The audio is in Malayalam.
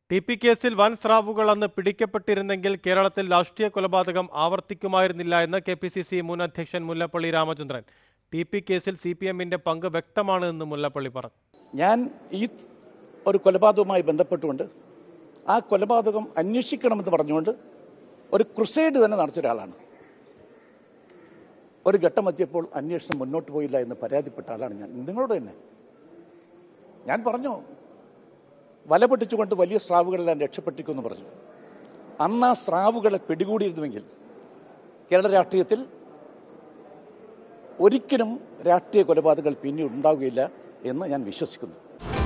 ടി പി കേസിൽ വൻ സ്രാവുകൾ അന്ന് പിടിക്കപ്പെട്ടിരുന്നെങ്കിൽ കേരളത്തിൽ രാഷ്ട്രീയ കൊലപാതകം ആവർത്തിക്കുമായിരുന്നില്ല എന്ന് കെ പി സി സി മുൻ അധ്യക്ഷൻ മുല്ലപ്പള്ളി രാമചന്ദ്രൻ ടി പി കേസിൽ സി പി എമ്മിന്റെ പങ്ക് വ്യക്തമാണ് എന്ന് മുല്ലപ്പള്ളി പറഞ്ഞു ഞാൻ ഈ ഒരു കൊലപാതകവുമായി ബന്ധപ്പെട്ടുകൊണ്ട് ആ കൊലപാതകം അന്വേഷിക്കണമെന്ന് പറഞ്ഞുകൊണ്ട് ഒരു ക്രുസൈഡ് തന്നെ നടത്തിയ ഒരാളാണ് ഒരു ഘട്ടമെത്തിയപ്പോൾ അന്വേഷണം മുന്നോട്ട് പോയില്ല എന്ന് പരാതിപ്പെട്ട ആളാണ് ഞാൻ നിങ്ങളോട് തന്നെ ഞാൻ പറഞ്ഞു വല പൊട്ടിച്ചുകൊണ്ട് വലിയ സ്രാവുകളെല്ലാം രക്ഷപ്പെട്ടിക്കുമെന്ന് പറഞ്ഞു അന്ന് ആ സ്രാവുകളെ പിടികൂടിയിരുന്നുവെങ്കിൽ കേരള രാഷ്ട്രീയത്തിൽ ഒരിക്കലും രാഷ്ട്രീയ കൊലപാതകങ്ങൾ പിന്നീട് ഉണ്ടാവുകയില്ല എന്ന് ഞാൻ വിശ്വസിക്കുന്നു